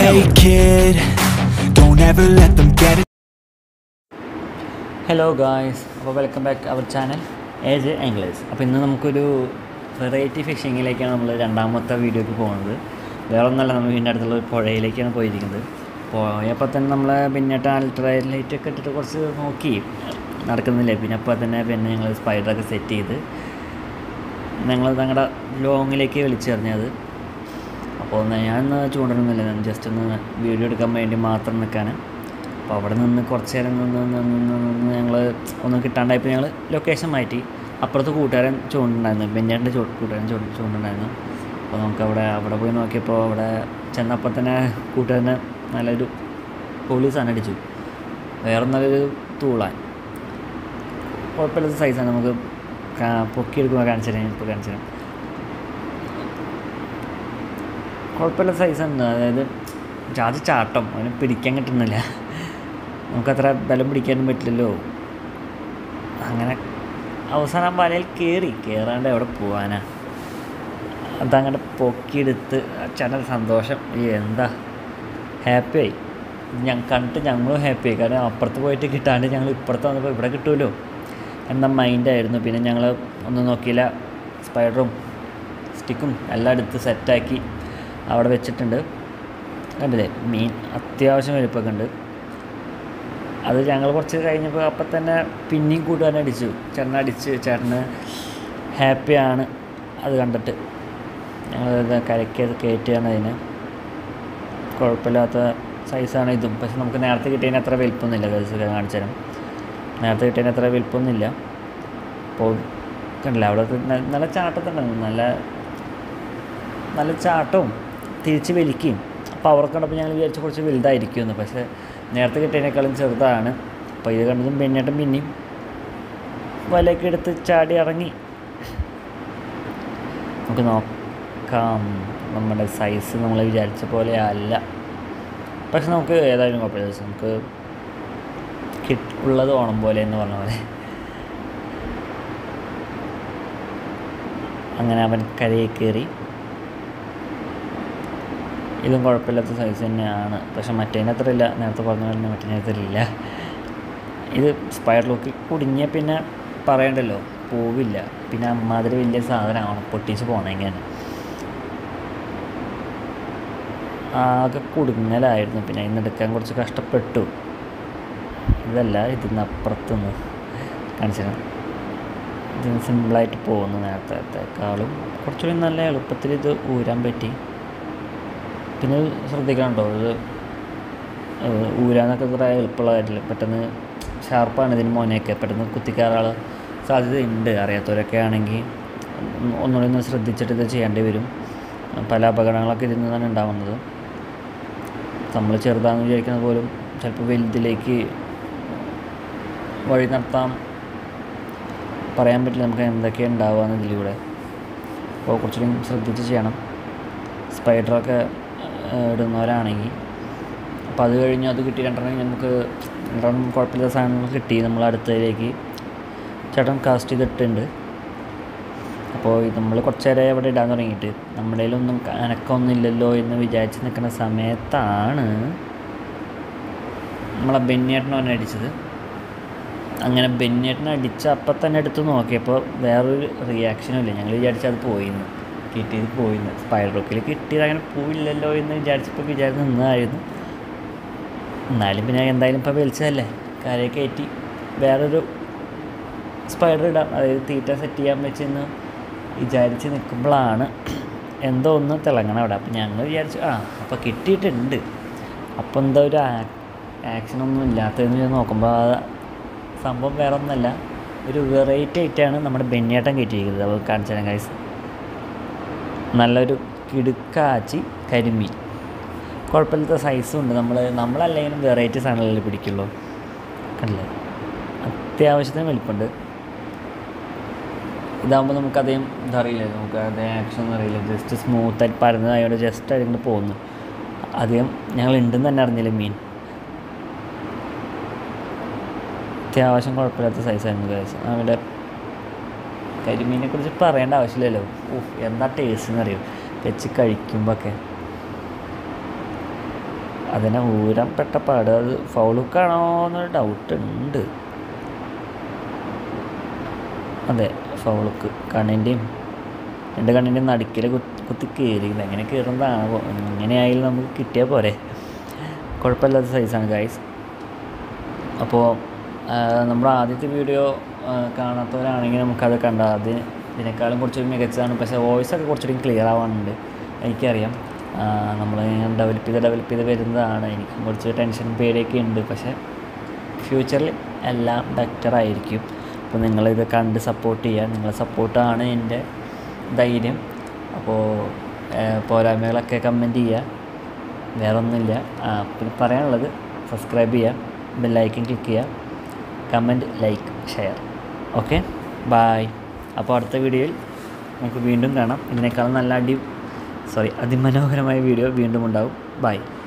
Hey kid, don't ever let them get it. Hello guys അപ്പോൾ welcome back our channel age English അപ്പോൾ ഇന്ന് നമുക്കൊരു variety ഫിഷിങ്ങിലേക്കാണ് നമ്മൾ രണ്ടാമത്തെ വീഡിയോക്ക് പോകുന്നത് വേറെ ഒന്നല്ല നമ്മൾ വീടിൻ്റെ അടുത്തുള്ള ഒരു പുഴയിലേക്കാണ് പോയിരിക്കുന്നത് പോയപ്പോൾ തന്നെ നമ്മൾ പിന്നിട്ട് അൾട്രാ ലൈറ്റ് ഒക്കെ ഇട്ടിട്ട് കുറച്ച് നോക്കി നടക്കുന്നില്ല പിന്നെ അപ്പോൾ തന്നെ പിന്നെ ഞങ്ങൾ സ്പൈഡറൊക്കെ സെറ്റ് ചെയ്ത് ഞങ്ങൾ ഞങ്ങളുടെ ലോങ്ങിലേക്ക് വിളിച്ചെറിഞ്ഞത് അപ്പോൾ ഒന്ന് ഞാൻ ഇന്ന് ചൂണ്ടണമെന്നില്ല ഞാൻ ജസ്റ്റ് ഒന്ന് വീഡിയോ എടുക്കാൻ വേണ്ടി മാത്രം നിൽക്കാണ് അപ്പോൾ അവിടെ നിന്ന് കുറച്ച് നേരം നിന്ന് നിന്ന് നിന്ന് നിന്ന് ഞങ്ങൾ ഒന്നും കിട്ടാണ്ടായപ്പോൾ ഞങ്ങൾ ലൊക്കേഷൻ മാറ്റി അപ്പുറത്ത് കൂട്ടുകാരൻ ചൂണ്ടുണ്ടായിരുന്നു ബെഞ്ഞാൻ്റെ ചൂ കൂട്ടുകാരൻ ചൂ ചൂണ്ടുണ്ടായിരുന്നു അപ്പോൾ നമുക്ക് അവിടെ അവിടെ പോയി നോക്കിയപ്പോൾ അവിടെ ചെന്നപ്പോൾ തന്നെ കൂട്ടുകാരന് നല്ലൊരു പോലീസ് അടിച്ചു വേറെ നല്ലൊരു തൂളാൻ കുഴപ്പമില്ലാത്ത സൈസാണ് നമുക്ക് കാ- പൊക്കിയെടുക്കുമ്പോൾ കാണിച്ചു തരാം ഇപ്പോൾ കാണിച്ചു തരാം കുഴപ്പമില്ല സൈസാണ് അതായത് ജാതി ചാട്ടം അവന് പിടിക്കാൻ കിട്ടുന്നില്ല നമുക്കത്ര ബലം പിടിക്കാനും പറ്റില്ലല്ലോ അങ്ങനെ അവസാനം വലയിൽ കയറി കയറാണ്ട് എവിടെ പോവാനാ അതങ്ങോട്ട് പൊക്കിയെടുത്ത് ചേട്ടൻ സന്തോഷം ഈ എന്താ ഹാപ്പിയായി ഞാൻ കണ്ടിട്ട് ഞങ്ങളും ഹാപ്പിയായി കാരണം അപ്പുറത്ത് പോയിട്ട് കിട്ടാണ്ട് ഞങ്ങൾ ഇപ്പുറത്ത് വന്നപ്പോൾ ഇവിടെ കിട്ടുമല്ലോ എന്ന മൈൻഡായിരുന്നു പിന്നെ ഞങ്ങൾ ഒന്നും നോക്കിയില്ല സ്പൈഡറും സ്റ്റിക്കും എല്ലാം എടുത്ത് സെറ്റാക്കി അവിടെ വെച്ചിട്ടുണ്ട് കണ്ടില്ലേ മീൻ അത്യാവശ്യം വലിപ്പമൊക്കെ ഉണ്ട് അത് ഞങ്ങൾ കുറച്ച് കഴിഞ്ഞപ്പോൾ അപ്പം തന്നെ പിന്നെയും കൂട്ടുകാരനെ അടിച്ചു ചേട്ടനെ അടിച്ച് ചേട്ടന് ഹാപ്പിയാണ് അത് കണ്ടിട്ട് ഞങ്ങൾ കരയ്ക്ക് കയറ്റുകയാണ് അതിന് കുഴപ്പമില്ലാത്ത സൈസാണ് ഇതും പക്ഷെ നമുക്ക് നേരത്തെ കിട്ടിയതിന് അത്ര വലിപ്പമൊന്നുമില്ല ഗൈസൊക്കെ കാണിച്ചു തരാം നേരത്തെ കിട്ടിയതിന് അത്ര വലിപ്പമൊന്നുമില്ല അപ്പോൾ കണ്ടില്ല അവിടെ ന- നല്ല ചാട്ടത്തുണ്ടായിരുന്നു നല്ല നല്ല ചാട്ടവും തിരിച്ച് വലിക്കുകയും അപ്പോൾ അവർക്ക് കണ്ടപ്പോൾ ഞങ്ങൾ വിചാരിച്ചു കുറച്ച് വലുതായിരിക്കുമെന്ന് പക്ഷേ നേരത്തെ കിട്ടിയതിനേക്കാളും ചെറുതാണ് അപ്പോൾ ഇത് കണ്ടതും പിന്നീട്ടും പിന്നെയും വലയൊക്കെ എടുത്ത് ചാടി ഇറങ്ങി നമുക്ക് നോക്കാം നമ്മുടെ സൈസ് നമ്മൾ വിചാരിച്ച പോലെ അല്ല പക്ഷെ നമുക്ക് ഏതായാലും കുഴപ്പമില്ല പക്ഷെ നമുക്ക് കിട്ട് ഉള്ളത് ഓണം പോലെ എന്ന് പറഞ്ഞ പോലെ അങ്ങനെ അവൻ കരയിൽ കയറി ഇതും കുഴപ്പമില്ലാത്ത സൈസ് തന്നെയാണ് പക്ഷെ മറ്റേതിന് അത്ര ഇല്ല നേരത്തെ പറഞ്ഞ പോലെ മറ്റേതിന് അത്ര ഇല്ല ഇത് സ്പൈഡർ ലോക്ക് കുടുങ്ങിയ പിന്നെ പറയണ്ടല്ലോ പോവില്ല പിന്നെ അമ്മാതിരി വലിയ സാധനമാണ് പൊട്ടിച്ച് പോകണമെങ്കിൽ ആകെ കുടുങ്ങലായിരുന്നു പിന്നെ ഇന്ന് എടുക്കാൻ കുറച്ച് കഷ്ടപ്പെട്ടു ഇതല്ല ഇതിന്ന് അപ്പുറത്തുനിന്ന് കാണിച്ചു ഇതിന് സിമ്പിളായിട്ട് പോകുന്നു നേരത്തേക്കാളും കുറച്ചുകൂടി നല്ല എളുപ്പത്തിൽ ഇത് ഊരാൻ പറ്റി പിന്നെ ശ്രദ്ധിക്കണം കേട്ടോ ഇത് ഏഹ് ഊരാനൊക്കെ ഇത്ര എളുപ്പമുള്ള കാര്യമില്ല പെട്ടെന്ന് ഷാർപ്പാണ് ഇതിന് മോനെയൊക്കെ പെട്ടെന്ന് കുത്തിക്കയറാനുള്ള സാധ്യതയുണ്ട് അറിയാത്തവരൊക്കെ ആണെങ്കിൽ ഒന്ന് ഒന്നുകൂടി ഒന്ന് ശ്രദ്ധിച്ചിട്ട് ഇത് ചെയ്യേണ്ടി വരും പല അപകടങ്ങളൊക്കെ ഇതിൽ നിന്നാണ് ഉണ്ടാവുന്നത് നമ്മൾ ചെറുതാണെന്ന് വിചാരിക്കുന്നത് പോലും ചിലപ്പോൾ വലുതിലേക്ക് വഴി നടത്താം പറയാൻ പറ്റില്ല നമുക്ക് എന്തൊക്കെയാണ് ഉണ്ടാവുക ഇതിലൂടെ അപ്പോൾ കുറച്ചുകൂടി ശ്രദ്ധിച്ച് ചെയ്യണം സ്പൈഡറൊക്കെ ഏഹ്, ഇടുന്നവരാണെങ്കിൽ അപ്പോൾ അത് കഴിഞ്ഞ് അത് കിട്ടി രണ്ടെണ്ണം നമുക്ക് രണ്ടെണ്ണം കുഴപ്പമില്ലാത്ത സാധനങ്ങൾ കിട്ടി നമ്മൾ അടുത്തതിലേക്ക് ചേട്ടൻ കാസ്റ്റ് ചെയ്തിട്ടുണ്ട് അപ്പോൾ നമ്മൾ കുറച്ച് നേരം അവിടെ ഇടാൻ തുടങ്ങിയിട്ട് നമ്മുടെ കയ്യിലൊന്നും അനക്കമൊന്നും ഇല്ലല്ലോ എന്ന് വിചാരിച്ച് നിൽക്കുന്ന സമയത്താണ് നമ്മളെ ബെന്നിയേട്ടനെ അവനെ അടിച്ചത് അങ്ങനെ ബെന്നിയേട്ടനെ അടിച്ച അപ്പം തന്നെ എടുത്ത് നോക്കിയപ്പോൾ വേറൊരു റിയാക്ഷനും ഇല്ല ഞങ്ങൾ വിചാരിച്ചത് അത് പോയിന്ന് കിട്ടിയത് പോയിന്ന് സ്പൈഡർ റോക്കിൽ കിട്ടിയത് അങ്ങനെ പോയില്ലല്ലോ എന്ന് വിചാരിച്ചപ്പോൾ വിചാരിച്ച് നിന്നതായിരുന്നു എന്നാലും പിന്നെ എന്തായാലും ഇപ്പോൾ വലിച്ചതല്ലേ കരയെ കയറ്റി വേറൊരു സ്പൈഡർ ഇടാം അതായത് തീറ്റ സെറ്റ് ചെയ്യാൻ വെച്ചെന്ന് വിചാരിച്ച് നിൽക്കുമ്പോഴാണ് എന്തോ ഒന്ന് തിളങ്ങണം അവിടെ അപ്പം ഞങ്ങൾ വിചാരിച്ചു ആ അപ്പോൾ കിട്ടിയിട്ടുണ്ട് അപ്പോൾ എന്തോ ഒരു ആക്ഷനൊന്നും ഇല്ലാത്തതെന്ന് നോക്കുമ്പോൾ ആ സംഭവം വേറെ ഒന്നല്ല ഒരു വെറൈറ്റി ആയിട്ടാണ് നമ്മുടെ ബെന്നിയേട്ടൻ കയറ്റിയിരിക്കുന്നത് അപ്പോൾ കാണിച്ചു തരാം ഗൈസ് നല്ലൊരു കിടുക്കാച്ചി കരിമീൻ കുഴപ്പമില്ലാത്ത സൈസും ഉണ്ട് നമ്മൾ നമ്മളല്ലെങ്കിലും വെറൈറ്റി സാധനങ്ങളല്ലേ പിടിക്കുള്ളൂ കണ്ടില്ലേ അത്യാവശ്യത്തിന് വലിപ്പമുണ്ട് ഇതാകുമ്പോൾ നമുക്ക് അധികം ഇതറിയില്ല നമുക്ക് അതേ ആക്ഷൻ ഒന്നും അറിയില്ല ജസ്റ്റ് സ്മൂത്തായിട്ട് പരന്നതായതുകൊണ്ട് ജസ്റ്റ് അതിങ്ങനെ പോകുന്നു അധികം ഞങ്ങൾ ഉണ്ടെന്ന് തന്നെ അറിഞ്ഞില്ല മീൻ അത്യാവശ്യം കുഴപ്പമില്ലാത്ത സൈസായിരുന്നു കഴിച്ച് അവിടെ കരിമീനെ കുറിച്ച് പറയേണ്ട ആവശ്യമില്ലല്ലോ ഓഹ് എന്താ ടേസ്റ്റ് എന്നറിയോ വെച്ച് കഴിക്കുമ്പോഴൊക്കെ അതിനെ ഊരാൻ പെട്ട പാട് അത് ഫൗളുക്കാണോ എന്നൊരു ഡൗട്ട് ഉണ്ട് അതെ ഫൗളുക്ക് കണ്ണിൻ്റെയും രണ്ട് കണ്ണിൻ്റെയും നടുക്കിൽ കുത്തി കയറിയത് എങ്ങനെ കയറുന്നതാണോ ഇങ്ങനെയായാലും നമുക്ക് കിട്ടിയാൽ പോരെ കുഴപ്പമില്ലാത്ത സൈസാണ് ഗൈസ് അപ്പോൾ നമ്മുടെ ആദ്യത്തെ വീഡിയോ കാണാത്തവരാണെങ്കിൽ നമുക്കത് കണ്ടാൽ അത് ഇതിനേക്കാളും കുറച്ചുകൂടി മികച്ചതാണ് പക്ഷേ വോയിസൊക്കെ കുറച്ചുകൂടി ക്ലിയർ ആവാനുണ്ട് എനിക്കറിയാം നമ്മൾ ഡെവലപ്പ് ചെയ്ത് ഡെവലപ്പ് ചെയ്ത് വരുന്നതാണ് എനിക്ക് കുറച്ച് ടെൻഷൻ പേടിയൊക്കെ ഉണ്ട് പക്ഷേ ഫ്യൂച്ചറിൽ എല്ലാം ബെറ്റർ ആയിരിക്കും അപ്പോൾ നിങ്ങളിത് കണ്ട് സപ്പോർട്ട് ചെയ്യുക നിങ്ങളെ സപ്പോർട്ടാണ് എൻ്റെ ധൈര്യം അപ്പോൾ പോരായ്മകളൊക്കെ കമൻറ്റ് ചെയ്യുക വേറെ ഒന്നുമില്ല പിന്നെ പറയാനുള്ളത് സബ്സ്ക്രൈബ് ചെയ്യുക ബെല്ലൈക്കൻ ക്ലിക്ക് ചെയ്യുക comment like share okay bye അപ്പോൾ അടുത്ത വീഡിയോയിൽ നമുക്ക് വീണ്ടും കാണാം ഇതിനേക്കാളും നല്ല അടി സോറി അതിമനോഹരമായ വീഡിയോ വീണ്ടും ഉണ്ടാവും ബൈ